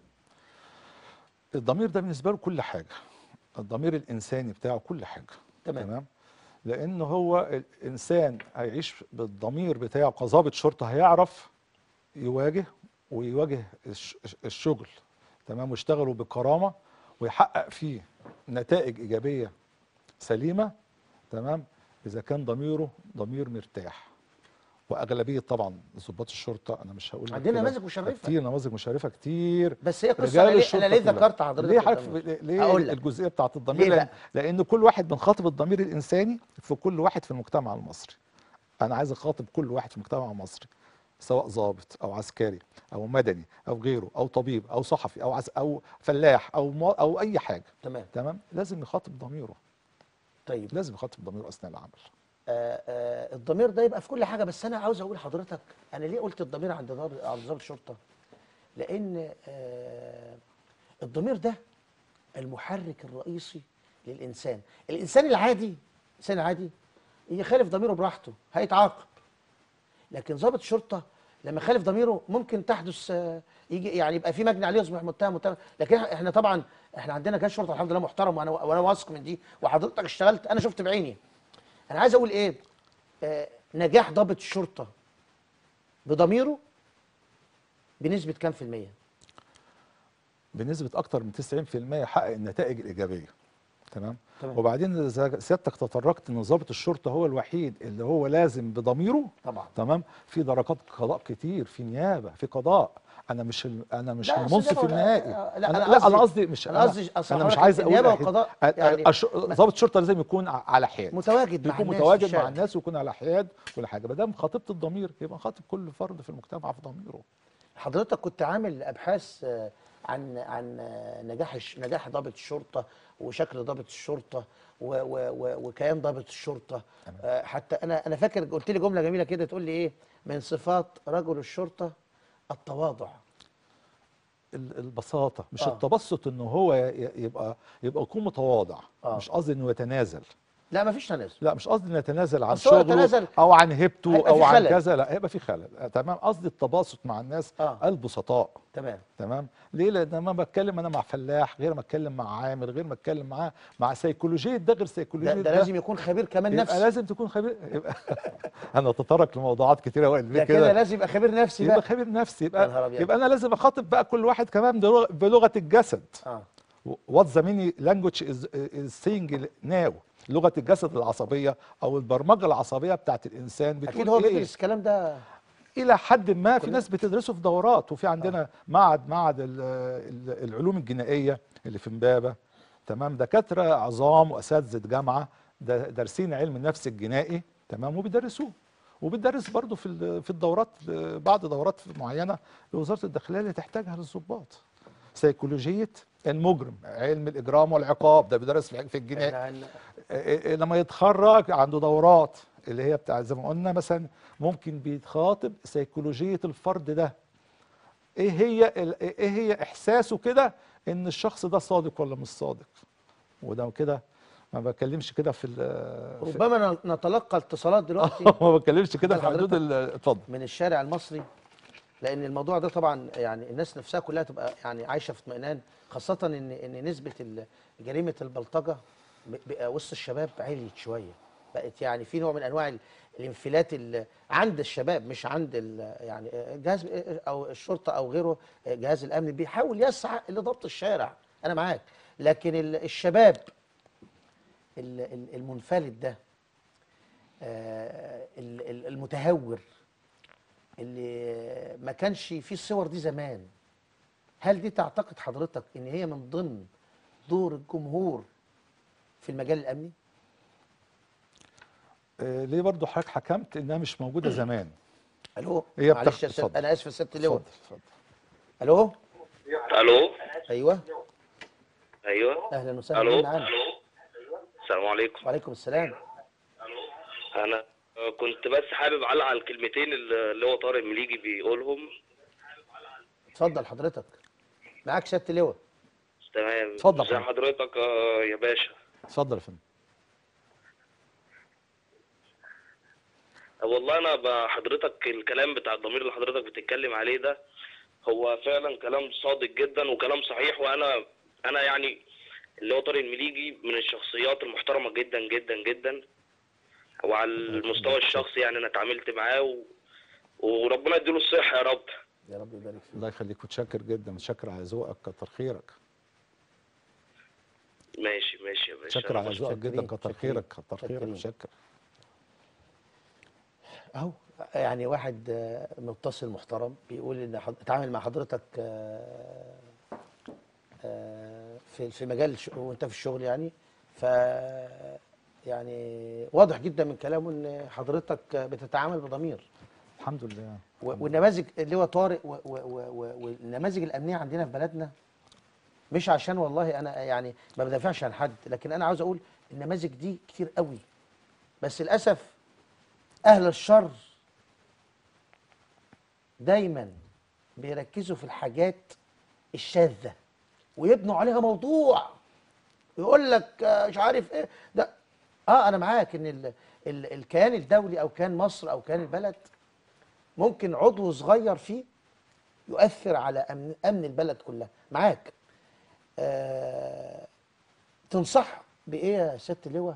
الضمير ده بالنسبه له كل حاجه الضمير الانساني بتاعه كل حاجه
تمام.
تمام لان هو الانسان هيعيش بالضمير بتاعه كظابط شرطه هيعرف يواجه ويواجه الش- الشغل تمام ويشتغلوا بكرامه ويحقق فيه نتائج ايجابيه سليمه تمام اذا كان ضميره ضمير مرتاح واغلبيه طبعا ضباط الشرطه انا مش هقول لك
عندنا
كده،
نماذج مشرفة.
كتير نماذج مشرفه كتير
بس هي قصه
رجال
انا ليه,
الشرطة
أنا ليه
كلها.
ذكرت حضرتك
ليه حضرتك
الضمير؟
ليه
هقول لك.
الجزئيه بتاعت الضمير
ليه
لأن,
بقى؟
لان كل واحد بنخاطب الضمير الانساني في كل واحد في المجتمع المصري انا عايز اخاطب كل واحد في المجتمع المصري سواء ضابط او عسكري او مدني او غيره او طبيب او صحفي او عس او فلاح او مو او اي حاجه
تمام
تمام لازم يخاطب ضميره
طيب
لازم يخاطب ضميره اثناء العمل
آه آه الضمير ده يبقى في كل حاجه بس انا عاوز اقول لحضرتك انا ليه قلت الضمير عند ضابط عند ضابط الشرطه لان آه الضمير ده المحرك الرئيسي للانسان الانسان العادي الانسان العادي يخالف ضميره براحته هيتعاقب لكن ضابط الشرطه لما يخالف ضميره ممكن تحدث آه، يجي يعني يبقى في مجني عليه يصبح متهم متهم لكن إح- احنا طبعا احنا عندنا جيش شرطه الحمد لله محترم وانا وانا واثق من دي وحضرتك اشتغلت انا شفت بعيني انا عايز اقول ايه آه نجاح ضابط الشرطه بضميره بنسبه كام في الميه
بنسبه اكتر من 90% يحقق النتائج الايجابيه تمام
تمام.
وبعدين إذا سيادتك تطرقت ان ضابط الشرطه هو الوحيد اللي هو لازم بضميره
طبعا
تمام في درجات قضاء كتير في نيابه في قضاء انا مش ال- انا مش
لا،
المنصف
أصل ده-
النهائي
آه، لا،
انا
أنا
لا
قصدي-
انا قصدي مش
أنا قصدي أصل
انا مش
حضرتك
عايز اقول
النيابة
أحد-
والقضاء
ال- ال-
يعني
الش- ضابط الشرطه لازم يكون ع- على حياد
متواجد مع
يكون
الناس في
متواجد
الشارع.
مع الناس ويكون على حياد كل حاجه ما دام خاطبت الضمير يبقى خاطب كل فرد في المجتمع في ضميره
حضرتك كنت عامل ابحاث آه، عن عن آه، نجاح الش- نجاح ضابط الشرطه وشكل ضابط الشرطه و و و وكيان ضابط الشرطه آه، حتى انا انا فاكر قلت لي جمله جميله كده تقول لي ايه من صفات رجل الشرطه التواضع
ال- البساطه مش
آه.
التبسط انه هو ي- يبقى يبقى يكون متواضع
آه.
مش قصدي انه يتنازل
لا مفيش تنازل
لا مش قصدي انه يتنازل عن
أصل هو
شغله
يتنازل
او عن هيبته
هيبقى
او
في
عن
خلل.
كذا لا هيبقى في خلل آه، تمام قصدي التباسط مع الناس
آه.
البسطاء
تمام
تمام ليه لان لما بتكلم انا مع فلاح غير ما اتكلم مع عامل غير ما اتكلم معاه مع سيكولوجيه ده غير
ده,
سيكولوجيه
ده لازم يكون خبير كمان
يبقى
نفسي
لازم تكون خبير يبقى انا اتطرق لموضوعات كتيره وقت
ده كده
كده
لازم يبقى خبير نفسي
يبقى
بقى
خبير نفسي
يا نهار
يبقى
أبيض.
يبقى انا لازم اخاطب بقى كل واحد كمان بلغ- بلغه الجسد
اه
وات ذا ميني لانجوج از سينج ناو لغه الجسد العصبيه او البرمجه العصبيه بتاعت الانسان بتقول
اكيد هو
ايه
بيدرس الكلام ده
الى حد ما في
كلنا-
ناس بتدرسه في دورات وفي عندنا معهد معهد ال- ال- العلوم الجنائيه اللي في امبابه تمام دكاتره عظام واساتذه جامعه دا- دارسين علم النفس الجنائي تمام وبيدرسوه وبتدرس برضه في ال- في الدورات بعض دورات معينه لوزاره الداخليه اللي تحتاجها للضباط سيكولوجيه المجرم علم الاجرام والعقاب ده بيدرس في في الجنائي
احنا هن-
إيه- إيه لما يتخرج عنده دورات اللي هي بتاع زي ما قلنا مثلا ممكن بيتخاطب سيكولوجية الفرد ده ايه هي ال- ايه هي احساسه كده ان الشخص ده صادق ولا مش صادق وده كده ما بتكلمش كده في, ال- في
ربما نتلقى اتصالات دلوقتي
ما بتكلمش كده في
حضرتك
حدود ال- اتفضل
من الشارع المصري لان الموضوع ده طبعا يعني الناس نفسها كلها تبقى يعني عايشه في اطمئنان خاصه ان ان نسبه ال- جريمه البلطجه ب- بقى وسط الشباب عليت شويه بقت يعني في نوع من انواع ال- الانفلات ال- عند الشباب مش عند ال- يعني جهاز او الشرطه او غيره جهاز الامن بيحاول يسعى لضبط الشارع انا معاك لكن ال- الشباب ال- ال- المنفلت ده آه، ال- ال- المتهور اللي ما كانش فيه الصور دي زمان هل دي تعتقد حضرتك ان هي من ضمن دور الجمهور في المجال الامني
آه، ليه برضو حضرتك حكمت انها مش موجوده زمان
الو
هي
معلش
بتاخد-
يا ست
اتفضل.
انا اسف يا ست لواء
اتفضل اتفضل
الو
الو
ايوه
ايوه
اهلا وسهلا
الو
مين معانا
السلام عليكم
وعليكم السلام
انا آه، كنت بس حابب اعلق على الكلمتين اللي اللي هو طارق مليجي بيقولهم
اتفضل حضرتك معاك سياده اللواء
تمام
اتفضل
ازي
حضرتك.
حضرتك آه، يا باشا
اتفضل يا فندم
والله انا ب- حضرتك الكلام بتاع الضمير اللي حضرتك بتتكلم عليه ده هو فعلا كلام صادق جدا وكلام صحيح وانا انا يعني اللي هو طارق المليجي من الشخصيات المحترمه جدا جدا جدا وعلى المستوى الشخصي يعني انا اتعاملت معاه و... وربنا يديله الصحه يا رب
يا رب يبارك فيك
الله يخليك متشكر جدا متشكر على ذوقك كتر خيرك
ماشي ماشي يا باشا
متشكر على
أنا
ذوقك جدا
متشكرين،
كتر
متشكرين،
خيرك كتر خيرك
متشكرين.
متشكر
اهو يعني واحد آه، متصل محترم بيقول ان حض... اتعامل مع حضرتك آه، آه، في في مجال الش... وانت في الشغل يعني ف يعني واضح جدا من كلامه ان حضرتك بتتعامل بضمير
الحمد لله
و- والنماذج اللي هو طارق و- و- و- و- والنماذج الامنيه عندنا في بلدنا مش عشان والله انا يعني ما بدافعش عن حد لكن انا عاوز اقول النماذج دي كتير قوي بس للاسف اهل الشر دايما بيركزوا في الحاجات الشاذه ويبنوا عليها موضوع يقول لك آه، مش عارف ايه ده اه انا معاك ان ال ال الكيان الدولي او كان مصر او كان البلد ممكن عضو صغير فيه يؤثر على امن امن البلد كلها معاك آه تنصح بايه يا ست اللواء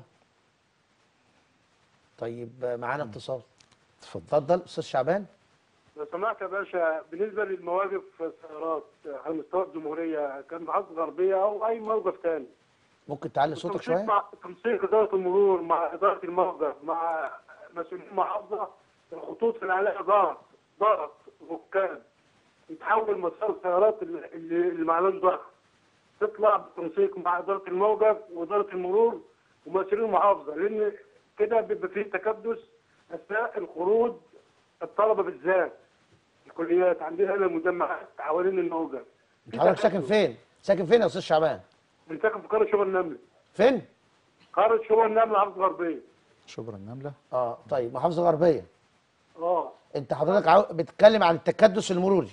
طيب آه، معانا اتصال
اتفضل
اتفضل استاذ شعبان
لو سمحت يا باشا بالنسبه للمواقف في السيارات على مستوى الجمهوريه كان محافظه غربيه او اي موقف ثاني
ممكن تعلي صوتك
تنسيق
شويه
مع تنسيق اداره المرور مع اداره الموقف مع مسؤولين المحافظه الخطوط اللي عليها ضغط ضغط ركاب يتحول مسار السيارات اللي اللي ما عليهاش ضغط تطلع بالتنسيق مع اداره الموقف واداره المرور ومسؤولين المحافظه لان كده بيبقى فيه تكدس اثناء الخروج الطلبه بالذات الكليات عندنا هنا مجمعات حوالين الموقف
انت حضرتك ساكن فين ساكن فين يا استاذ شعبان
من ساكن في قريه شبه النمل
فين
قريه شبه النمل محافظه غربيه
شبرا النمله
اه طيب محافظه غربيه
اه
انت حضرتك عاو... بتتكلم عن التكدس المروري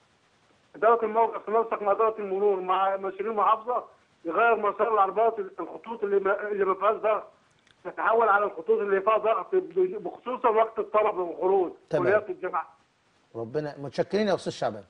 إدارة الموقف تنسق مع إدارة المرور مع مسؤولين المحافظة يغير مسار العربيات الخطوط اللي ما اللي ما فيهاش ضغط تتحول على الخطوط اللي فيها ضغط بخصوصا وقت الطلب والخروج
تمام.
كليات الجامعة
ربنا متشكرين يا استاذ شعبان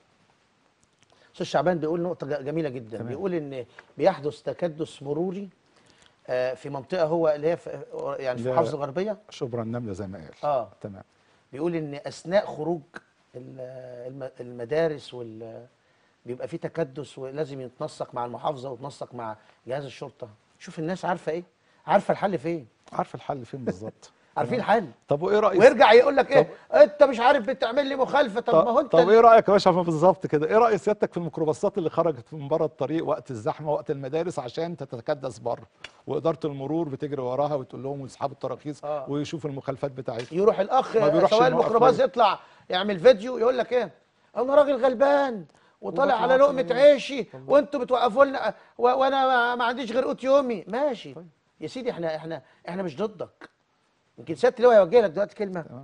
استاذ شعبان بيقول نقطه ج- جميله جدا
تمام.
بيقول ان بيحدث تكدس مروري آه، في منطقه هو اللي هي في يعني في
لا.
المحافظه الغربيه
شبرا النمله زي ما قال
اه
تمام
بيقول ان اثناء خروج ال- الم- المدارس وال بيبقى في تكدس ولازم يتنسق مع المحافظه ويتنسق مع جهاز الشرطه شوف الناس عارفه ايه عارفه الحل فين
عارف الحل فين بالظبط
عارفين الحل
طب وايه رايك
ويرجع يقول لك ايه انت مش عارف بتعمل لي مخالفه طب ما هو انت
طب ايه رايك يا باشا بالظبط كده ايه راي سيادتك في الميكروباصات اللي خرجت من بره الطريق وقت الزحمه وقت المدارس عشان تتكدس بره واداره المرور بتجري وراها وتقول لهم ويسحبوا التراخيص
آه.
ويشوفوا المخالفات بتاعتهم
يروح الاخ
ما بيروحش
سواق
الموقف
الميكروباص
ولا-
يطلع يعمل فيديو يقول لك ايه انا راجل غلبان وطالع
وبطلع
على لقمه
عشان-
عيشي وانتوا بتوقفوا لنا و- وانا ما- ما عنديش غير قوت يومي ماشي يا سيدي احنا احنا احنا مش ضدك يمكن سياده اللواء يوجه لك دلوقتي كلمه
تمام.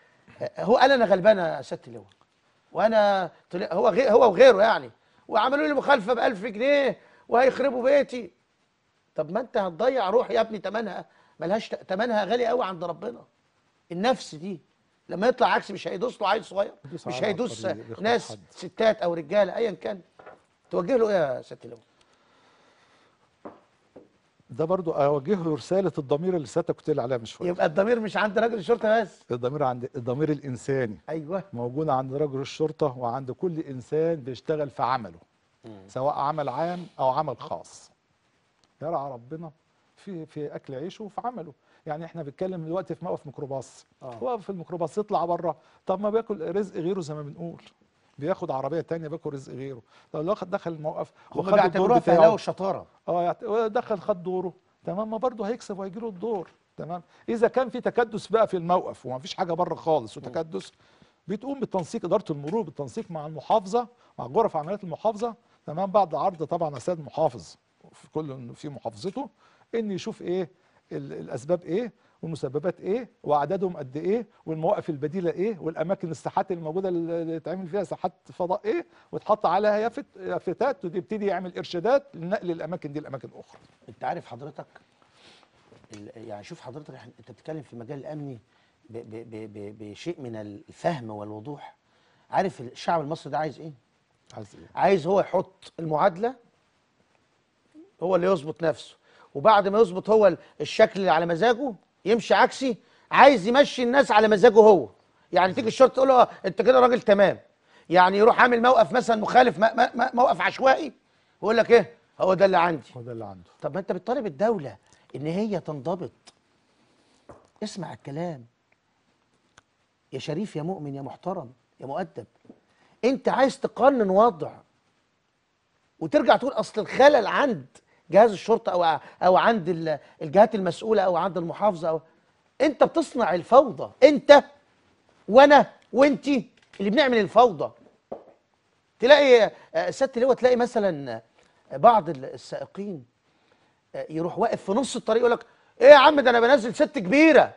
هو قال انا غلبان يا سياده اللواء وانا طلع هو غير هو وغيره يعني وعملوا لي مخالفه ب 1000 جنيه وهيخربوا بيتي طب ما انت هتضيع روح يا ابني تمنها ملهاش ت- تمنها غالي قوي عند ربنا النفس دي لما يطلع عكس مش هيدوس له عيل صغير
يدوس
مش
على
هيدوس
الطريق، يخبط
ناس
حد.
ستات او رجاله ايا كان توجه له ايه يا سياده اللواء
ده برضو اوجه له رساله الضمير اللي سيادتك قلت لي عليها من شويه
يبقى الضمير مش عند راجل الشرطه بس
الضمير عند الضمير الانساني
ايوه
موجود عند رجل الشرطه وعند كل انسان بيشتغل في عمله سواء عمل عام او عمل خاص يرعى ربنا في في اكل عيشه وفي عمله يعني احنا بنتكلم دلوقتي في موقف ميكروباص
آه.
واقف في الميكروباص يطلع بره طب ما بياكل رزق غيره زي ما بنقول بياخد عربيه تانية بياكل رزق غيره طب لو خد- دخل الموقف
هم
وخد الدور
بيعتبروها
بتاعه
فهلاوه الشطاره
اه يعت- دخل خد دوره تمام ما برضه هيكسب وهيجي له الدور تمام اذا كان في تكدس بقى في الموقف وما فيش حاجه بره خالص وتكدس بتقوم بالتنسيق اداره المرور بالتنسيق مع المحافظه مع غرف عمليات المحافظه تمام بعد عرض طبعا السيد المحافظ في كل في محافظته ان يشوف ايه ال- الاسباب ايه والمسببات ايه واعدادهم قد ايه والمواقف البديله ايه والاماكن الساحات الموجوده اللي يتعمل فيها ساحات فضاء ايه وتحط عليها يافت يافتات ويبتدي يعمل ارشادات لنقل الاماكن دي لاماكن اخرى
انت عارف حضرتك ال- يعني شوف حضرتك إحنا- انت بتتكلم في المجال الامني ب ب ب ب بشيء من الفهم والوضوح عارف الشعب المصري ده عايز ايه
عايز ايه
عايز هو يحط المعادله هو اللي يظبط نفسه وبعد ما يظبط هو ال- الشكل اللي على مزاجه يمشي عكسي عايز يمشي الناس على مزاجه هو يعني تيجي الشرطه تقول له آه، انت كده راجل تمام يعني يروح عامل موقف مثلا مخالف م- م- م- موقف عشوائي ويقول لك ايه هو ده اللي عندي
هو ده اللي عنده
طب ما انت بتطالب الدولة ان هي تنضبط اسمع الكلام يا شريف يا مؤمن يا محترم يا مؤدب انت عايز تقنن وضع وترجع تقول اصل الخلل عند جهاز الشرطة او او عند ال- الجهات المسؤولة او عند المحافظة او انت بتصنع الفوضى انت وانا وانتي اللي بنعمل الفوضى تلاقي آه، سياده اللواء تلاقي مثلا آه، بعض ال- السائقين آه، يروح واقف في نص الطريق يقول لك ايه يا عم ده انا بنزل ست كبيره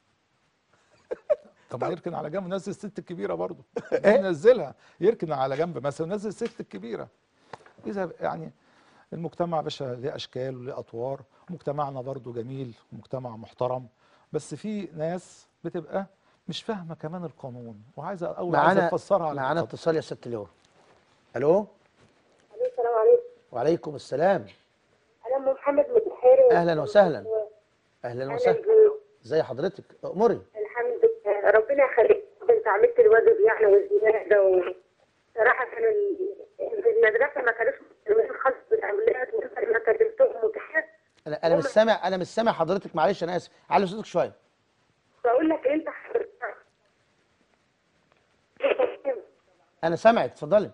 طب ما يركن على جنب ونزل الست الكبيره برضه ينزلها يركن على جنب مثلا ونزل الست الكبيره اذا يعني المجتمع يا باشا ليه اشكال وليه اطوار مجتمعنا برضه جميل ومجتمع محترم بس في ناس بتبقى مش فاهمه كمان القانون وعايزه او عايزه
معانا
تفسرها على
معانا
الخط.
اتصال يا سياده اللواء الو
السلام عليكم
وعليكم السلام
انا ام محمد من البحيري
أهلاً وسهلاً. اهلا
اهلا
وسهلا
بيك
ازي حضرتك امري
الحمد لله ربنا يخليك انت عملت الواجب يعني والزياده و... صراحه كان ال- في المدرسه ما كانوش مهتمين خالص بالاولاد وانت لما كلمتهم متحف
انا انا مش سامع انا مش سامع حضرتك معلش انا اسف علي صوتك شويه
بقول لك انت حضرتك
انا سامعك اتفضلي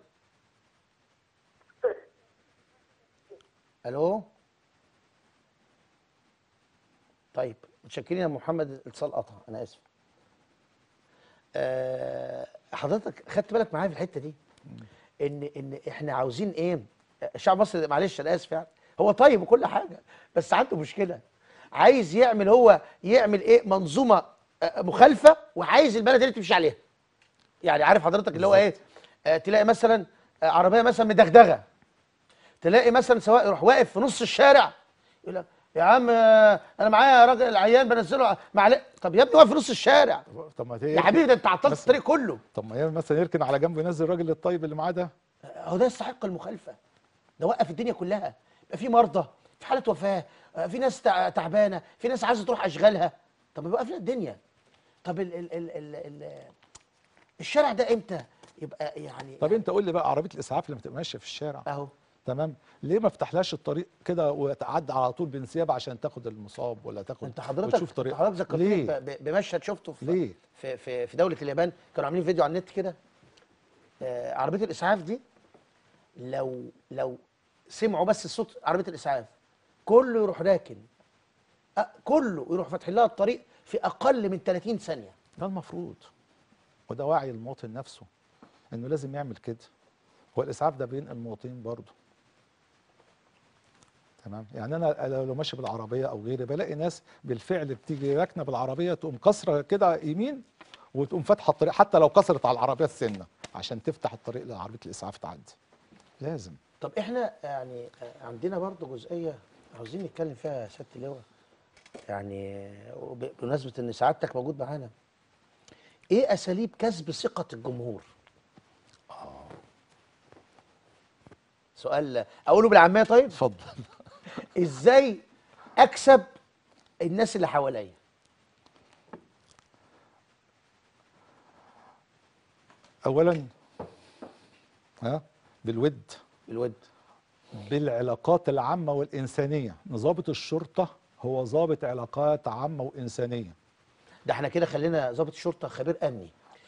الو طيب متشكرين يا محمد الاتصال قطع انا اسف أه حضرتك خدت بالك معايا في الحته دي ان ان احنا عاوزين ايه الشعب المصري معلش انا اسف يعني هو طيب وكل حاجه بس عنده مشكله عايز يعمل هو يعمل ايه منظومه آه، مخالفه وعايز البلد اللي تمشي عليها يعني عارف حضرتك اللي هو ايه آه تلاقي مثلا آه عربيه مثلا مدغدغه تلاقي مثلا سواق يروح واقف في نص الشارع يقول لك يا عم آه، انا معايا راجل العيان بنزله معلش طب يا ابني واقف في نص الشارع
طب ما هي
يا حبيبي ده انت عطلت
بس-
الطريق كله
طب ما هي مثلا يركن على جنب وينزل الراجل الطيب اللي معاه ده
هو ده يستحق المخالفه ده وقف الدنيا كلها يبقى في مرضى في حاله وفاه آه، في ناس تع- تعبانه في ناس عايزه تروح اشغالها طب يبقى لنا الدنيا طب ال ال ال ال ال الشارع ده امتى يبقى يعني
طب انت قول لي بقى عربيه الاسعاف لما تبقى ماشيه في الشارع
اهو
تمام ليه ما فتحلهاش الطريق كده وتعدي على طول بانسياب عشان تاخد المصاب ولا تاخد
انت حضرتك
وتشوف
انت
طريق
حضرتك ذكرتني
ليه
ب- ب- بمشهد شفته في
ليه؟
في في, في دوله اليابان كانوا عاملين فيديو على النت كده آه عربيه الاسعاف دي لو لو سمعوا بس صوت عربيه الاسعاف كله يروح راكن آه كله يروح فاتحين لها الطريق في اقل من 30 ثانيه
ده المفروض وده وعي المواطن نفسه انه لازم يعمل كده هو الاسعاف ده بينقل المواطنين برضه تمام يعني انا لو لو ماشي بالعربيه او غيري بلاقي ناس بالفعل بتيجي راكنه بالعربيه تقوم كسره كده يمين وتقوم فاتحه الطريق حتى لو كسرت على العربيه السنه عشان تفتح الطريق لعربيه الاسعاف تعدي لازم
طب احنا يعني آه، عندنا برضو جزئيه عاوزين نتكلم فيها يا سياده اللواء يعني وب- بمناسبه ان سعادتك موجود معانا ايه اساليب كسب ثقه الجمهور سؤال اقوله بالعاميه طيب
اتفضل
ازاي اكسب الناس اللي حواليا
اولا ها بالود
الود
بالعلاقات العامه والانسانيه ضابط الشرطه هو ضابط علاقات عامه وانسانيه
ده احنا كده خلينا ضابط الشرطه خبير امني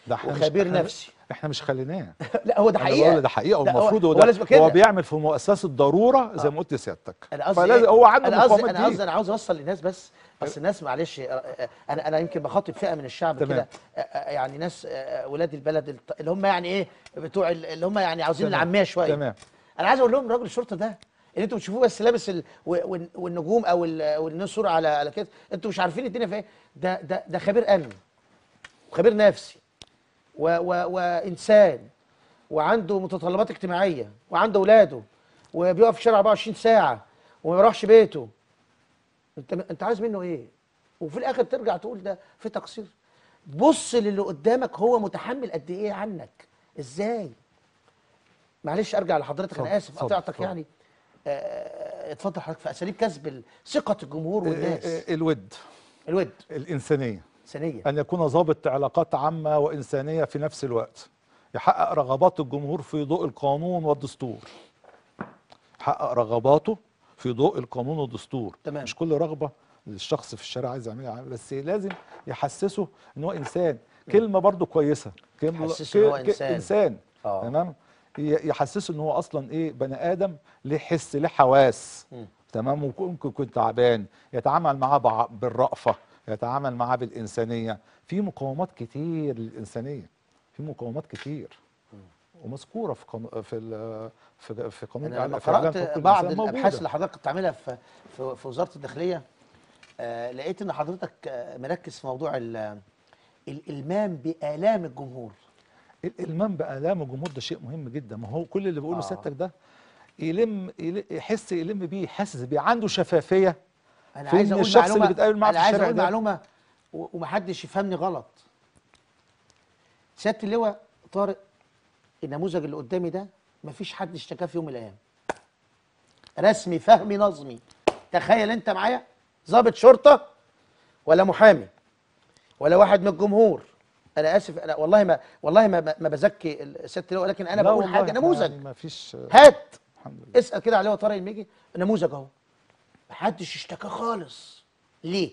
ده احنا مش-
وخبير
إحنا-
نفسي
احنا مش خليناه
لا هو ده
أنا
حقيقه
بقول ده حقيقه
لا، هو-
والمفروض
هو
هو
لازم
ده
كده.
هو بيعمل في مؤسسه ضروره زي ما قلت لسيادتك
انا قصدي
فلازم
إيه؟
هو عنده
انا قصدي
المقومات
انا قصدي
دي
انا عاوز اوصل للناس بس بس الناس معلش آه، آه، انا انا يمكن بخاطب فئه من الشعب
تمام.
كده آه، آه، يعني ناس آه، ولاد البلد الط- اللي هم يعني ايه بتوع ال- اللي هم يعني عاوزين
تمام.
العاميه شويه
تمام.
انا عايز اقول لهم راجل الشرطه ده اللي انتوا بتشوفوه بس لابس ال... و- وال- والنجوم او ال... والنسور على على كده انتوا مش عارفين الدنيا في ايه ده ده ده خبير امن وخبير نفسي و... و... وانسان وعنده متطلبات اجتماعيه وعنده اولاده وبيقف في الشارع 24 ساعه وما يروحش بيته انت انت عايز منه ايه وفي الاخر ترجع تقول ده في تقصير بص للي قدامك هو متحمل قد ايه عنك ازاي معلش ارجع لحضرتك
اتفضل،
انا اسف
اتفضل،
قطعتك
اتفضل.
يعني آه، اتفضل حضرتك في اساليب كسب ال- ثقه الجمهور والناس
آه، آه، الود
الود
الانسانيه
ثانيه
أن يكون ضابط علاقات عامة وإنسانية في نفس الوقت يحقق رغبات الجمهور في ضوء القانون والدستور يحقق رغباته في ضوء القانون والدستور
تمام.
مش كل رغبة الشخص في الشارع عايز يعملها عامل، بس لازم يحسسه ان هو انسان كلمة برضو كويسة كلمة
يحسسه إن هو
ك- ك-
إنسان.
انسان
آه.
تمام ي- يحسسه ان هو اصلا ايه بني ادم ليه حس ليه حواس
مم.
تمام وممكن يكون تعبان يتعامل معاه بع- بالرأفة يتعامل معاه بالإنسانية في مقومات كتير للإنسانية في مقومات كتير ومذكورة في قانون في ال- في في قانون
انا لما
في إعلان
قرات
حقوق
بعض
الإنسان
الابحاث
موجودة.
اللي حضرتك كنت عاملها في في, في وزاره الداخليه آه لقيت ان حضرتك آه، مركز في موضوع ال- الالمام بالام الجمهور
الإلمام بآلام الجمهور ده شيء مهم جدا ما هو كل اللي بقوله
آه.
سيادتك ده يلم يل- يحس يلم بيه يحسس بيه عنده شفافية
انا
فين
عايز اقول
الشخص
معلومه
اللي بيتقابل معاه
انا
في
عايز
الشارع
اقول
ده؟
معلومه و- ومحدش يفهمني غلط سياده اللواء طارق النموذج اللي قدامي ده مفيش حد اشتكاه في يوم من الايام رسمي فهمي نظمي تخيل انت معايا ضابط شرطه ولا محامي ولا واحد من الجمهور انا اسف انا والله ما والله ما ما بزكي ال- سياده اللواء ولكن انا
لا
بقول
والله
حاجه
إحنا
نموذج
يعني ما فيش
هات
الحمد لله
اسال كده عليه طارق الميجي نموذج اهو محدش اشتكى خالص ليه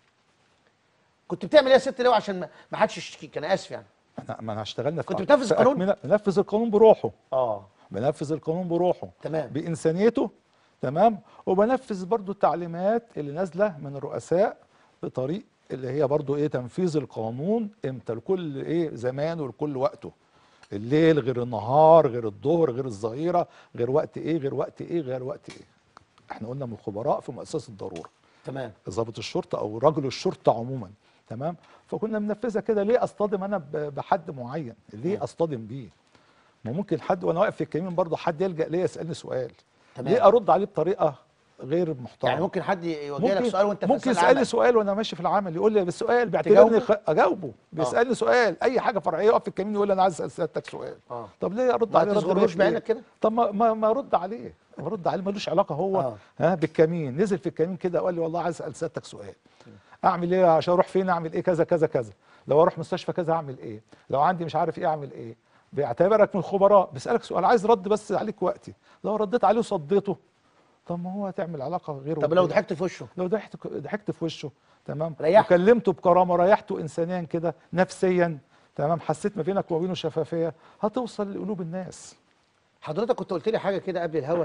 كنت بتعمل ايه يا ست لو عشان ما ما حدش يشتكيك انا اسف يعني
احنا ما احنا اشتغلنا في
كنت
في
بتنفذ القانون؟
أكملة- بنفذ القانون بروحه
اه
بنفذ القانون بروحه
تمام.
بإنسانيته تمام وبنفذ برضو التعليمات اللي نازلة من الرؤساء بطريق اللي هي برضو ايه تنفيذ القانون امتى لكل ايه زمان ولكل وقته الليل غير النهار غير الظهر غير الظهيرة غير وقت ايه غير وقت ايه غير وقت ايه احنا قلنا من الخبراء في مؤسسة الضرورة
تمام
ضابط الشرطه او رجل الشرطه عموما تمام فكنا بننفذها كده ليه اصطدم انا ب- بحد معين ليه اصطدم بيه ما ممكن حد وانا واقف في الكمين برضه حد يلجا ليا يسالني سؤال
تمام.
ليه ارد عليه بطريقه غير محترمه
يعني ممكن حد يوجه لك سؤال وانت في
ممكن
أثناء
يسالني
العمل.
سؤال وانا ماشي في العمل يقول لي بالسؤال بيعتبرني
تجاوبه؟
خ... اجاوبه بيسالني سؤال اي حاجه فرعيه يقف في الكمين يقول لي انا عايز اسال سيادتك سؤال
آه.
طب ليه ارد
ما
عليه رد
تصغروش
بايخ
بعينك
ليه؟
كده؟
طب ما ما, ما ارد عليه ارد عليه ملوش علاقه هو
آه.
ها بالكمين نزل في الكمين كده وقال لي والله عايز اسال سيادتك سؤال اعمل ايه عشان اروح فين اعمل ايه كذا كذا كذا لو اروح مستشفى كذا اعمل ايه لو عندي مش عارف ايه اعمل ايه بيعتبرك من الخبراء بيسالك سؤال عايز رد بس عليك وقتي لو رديت عليه وصديته طب ما هو هتعمل علاقه غير
طب لو
ودية.
ضحكت في وشه
لو ضحكت ضحكت في وشه تمام
ريحته.
وكلمته بكرامه ريحته انسانيا كده نفسيا تمام حسيت ما بينك وما بينه شفافيه هتوصل لقلوب الناس
حضرتك كنت قلت لي حاجه كده قبل الهوا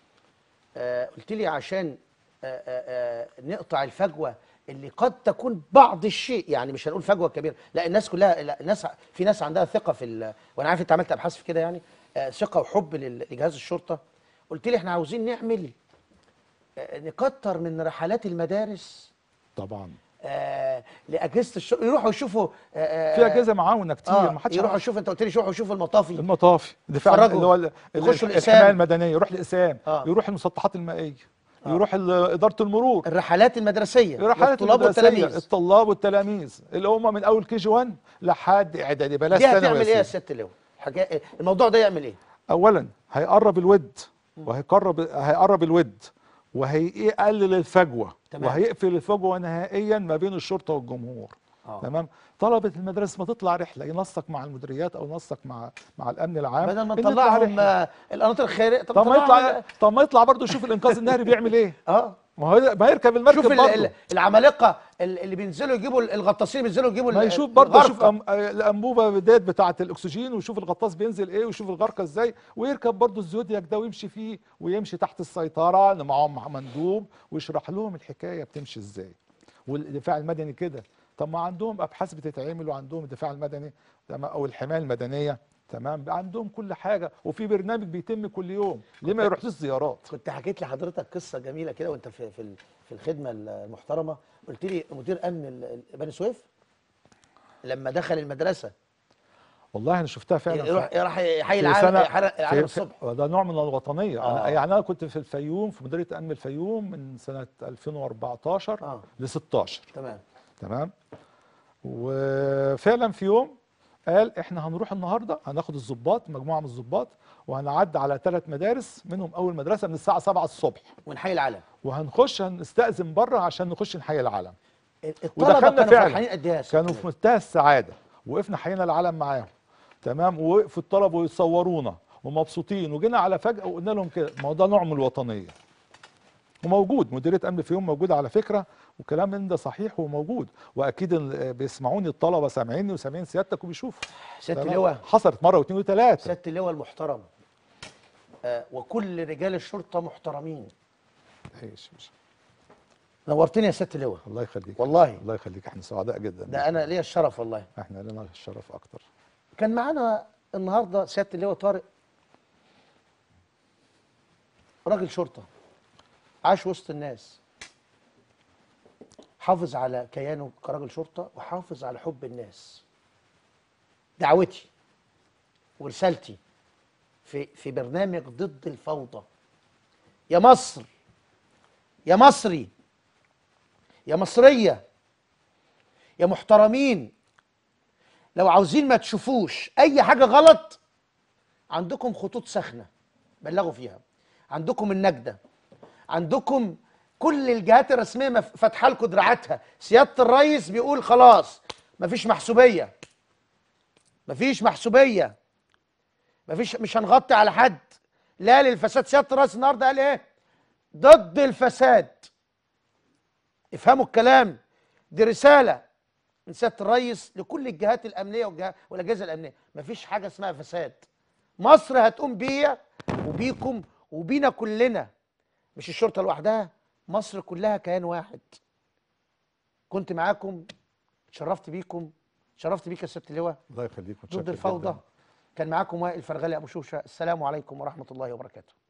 آه قلت لي عشان آه آه آه نقطع الفجوه اللي قد تكون بعض الشيء يعني مش هنقول فجوه كبيره لا الناس كلها لا الناس في ناس عندها ثقه في ال- وانا عارف انت عملت ابحاث في كده يعني آه ثقه وحب لل- لجهاز الشرطه قلت لي احنا عاوزين نعمل آه نكتر من رحلات المدارس
طبعا
آه لاجهزه الشرطه يروحوا يشوفوا آه
في اجهزه معاونه كتير
آه
ما حدش
يروحوا
عارف.
يشوفوا انت قلت لي يروحوا يشوفوا المطافي
المطافي دفاع عن-
يتفرجوا.
اللي هو ال- ال-
يخشوا
ال-
الإقسام.
الحمايه المدنيه يروح الاسام
آه.
يروح المسطحات المائيه يروح ال- اداره المرور
الرحلات المدرسيه
الرحلات
للطلاب
المدرسية،
والتلاميذ
الطلاب والتلاميذ اللي هم من اول كي جي 1 لحد اعدادي بلاش
دي
ثانوي
هتعمل ايه يا
يا
سياده اللواء؟ حاجة الموضوع ده يعمل ايه؟
اولا هيقرب الود وهيقرب هيقرب الود وهيقلل الفجوه
تمام.
وهيقفل الفجوه نهائيا ما بين الشرطه والجمهور
آه.
تمام طلبه المدارس ما تطلع رحله ينسق مع المديريات او ينسق مع مع الامن العام
بدل ما
إن
نطلعهم
رحلة.
آه، القناطر الخيريه
طب ما
نطلعهم-
يطلع طب ما يطلع برضه يشوف الانقاذ النهري بيعمل ايه
اه
ما هو ما يركب المركب
شوف ال-
برضه
ال- العمالقه ال- اللي بينزلوا يجيبوا الغطاسين بينزلوا يجيبوا
ما
ال-
يشوف برضه يشوف
الغرقة.
أم- آه، الانبوبه ديت بتاعه الاكسجين ويشوف الغطاس بينزل ايه ويشوف الغرقه ازاي ويركب برضه الزودياك ده ويمشي فيه ويمشي تحت السيطره اللي معاهم مع مندوب ويشرح لهم الحكايه بتمشي ازاي والدفاع المدني كده طب ما عندهم ابحاث بتتعمل وعندهم الدفاع المدني تمام او الحمايه المدنيه تمام عندهم كل حاجه وفي برنامج بيتم كل يوم ليه ما يروحوش زيارات
كنت حكيت لحضرتك قصه جميله كده وانت في في ال- في الخدمه المحترمه قلت لي مدير امن ال- ال- بني سويف لما دخل المدرسه
والله انا شفتها فعلا
يروح راح يحيي
في
العالم
سنة-
يحرق العالم
في-
الصبح
في- ده نوع من الوطنيه
آه.
أنا يعني انا كنت في الفيوم في مديريه امن الفيوم من سنه 2014
آه.
ل 16
تمام
تمام وفعلا في يوم قال احنا هنروح النهارده هناخد الضباط مجموعه من الضباط وهنعدي على ثلاث مدارس منهم اول مدرسه من الساعه 7 الصبح
ونحيي العالم
وهنخش هنستأذن بره عشان نخش نحيي العلم
الطلبه
ودخلنا
كانوا
فعلا.
فرحانين قد ايه يا
كانوا
ست
في منتهى السعاده وقفنا حيينا العلم معاهم تمام ووقفوا الطلبه ويصورونا ومبسوطين وجينا على فجاه وقلنا لهم كده ما هو ده نوع من الوطنيه وموجود مديريه امن في يوم موجوده على فكره وكلام من ده صحيح وموجود واكيد ال- بيسمعوني الطلبه سامعيني وسامعين سيادتك وبيشوفوا
ست
تمام؟
لواء
حصلت مره واثنين وثلاثه
سياده اللواء المحترم آه وكل رجال الشرطه محترمين
عيش مش-
نورتني يا سياده اللواء
الله يخليك
والله.
الله يخليك احنا سعداء جدا
ده انا ليا الشرف والله
احنا لنا الشرف اكتر
كان معانا النهارده سياده اللواء طارق راجل شرطه عاش وسط الناس حافظ على كيانه كراجل شرطه وحافظ على حب الناس دعوتي ورسالتي في في برنامج ضد الفوضى يا مصر يا مصري يا مصريه يا محترمين لو عاوزين ما تشوفوش اي حاجه غلط عندكم خطوط ساخنه بلغوا فيها عندكم النجده عندكم كل الجهات الرسميه مف- فاتحه لكم دراعاتها سياده الرئيس بيقول خلاص مفيش محسوبيه مفيش محسوبيه مفيش مش هنغطي على حد لا للفساد سياده الرئيس النهارده قال ايه ضد الفساد افهموا الكلام دي رساله من سياده الرئيس لكل الجهات الامنيه والجهات والاجهزه الامنيه مفيش حاجه اسمها فساد مصر هتقوم بيا وبيكم وبينا كلنا مش الشرطه لوحدها مصر كلها كيان واحد كنت معاكم شرفت بيكم شرفت بيك يا سياده اللواء
الله يخليك
ضد
متشكر
الفوضى
جداً.
كان معاكم وائل فرغلي ابو شوشه السلام عليكم ورحمه الله وبركاته